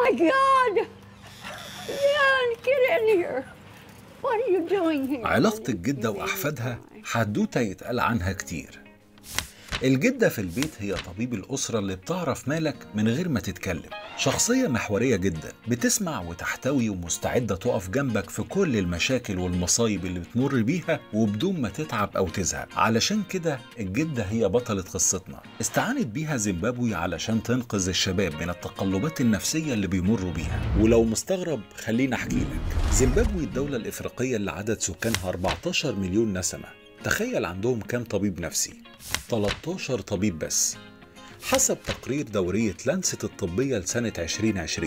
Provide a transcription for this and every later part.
my God! Leon, get in here. What are you doing here? علاقة الجدة وأحفادها حدوتة يتقال عنها كتير الجدة في البيت هي طبيب الأسرة اللي بتعرف مالك من غير ما تتكلم شخصية محورية جدا بتسمع وتحتوي ومستعدة تقف جنبك في كل المشاكل والمصايب اللي بتمر بيها وبدون ما تتعب أو تزهق علشان كده الجدة هي بطلة قصتنا استعانت بيها زيمبابوي علشان تنقذ الشباب من التقلبات النفسية اللي بيمروا بيها ولو مستغرب خليني أحكي لك زيمبابوي الدولة الإفريقية اللي عدد سكانها 14 مليون نسمة تخيل عندهم كام طبيب نفسي 13 طبيب بس حسب تقرير دورية لانست الطبية لسنة 2020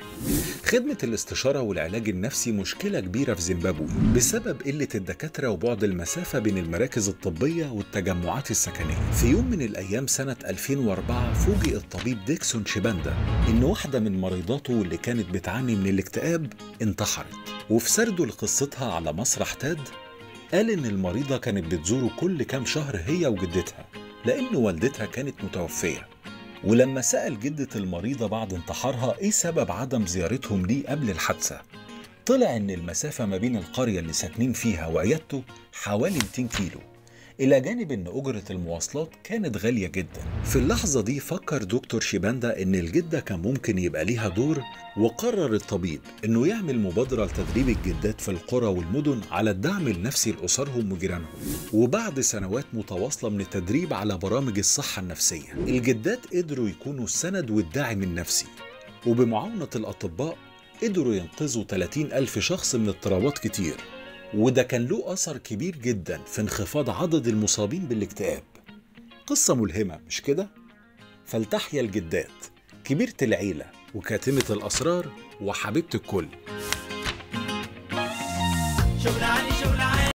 خدمة الاستشارة والعلاج النفسي مشكلة كبيرة في زيمبابوي بسبب قلة الدكاترة وبعد المسافة بين المراكز الطبية والتجمعات السكنية في يوم من الأيام سنة 2004 فوجئ الطبيب ديكسون شيباندا إن واحدة من مريضاته اللي كانت بتعاني من الاكتئاب انتحرت وفي سرده لقصتها على مسرح تاد قال إن المريضة كانت بتزوره كل كام شهر هي وجدتها لأن والدتها كانت متوفية ولما سأل جدة المريضة بعد انتحارها إيه سبب عدم زيارتهم ليه قبل الحادثة طلع إن المسافة ما بين القرية اللي ساكنين فيها وعيادته حوالي 200 كيلو إلى جانب إن أجرة المواصلات كانت غالية جدا في اللحظة دي فكر دكتور شيباندا إن الجدة كان ممكن يبقى ليها دور وقرر الطبيب إنه يعمل مبادرة لتدريب الجدات في القرى والمدن على الدعم النفسي لأسرهم وجيرانهم وبعد سنوات متواصلة من التدريب على برامج الصحة النفسية الجدات قدروا يكونوا السند والداعم النفسي وبمعاونة الأطباء قدروا ينقذوا 30 ألف شخص من اضطرابات كتير وده كان له أثر كبير جدا في انخفاض عدد المصابين بالاكتئاب قصة ملهمة مش كده؟ فلتحيا الجدات كبيرة العيلة وكاتمة الأسرار وحبيبة الكل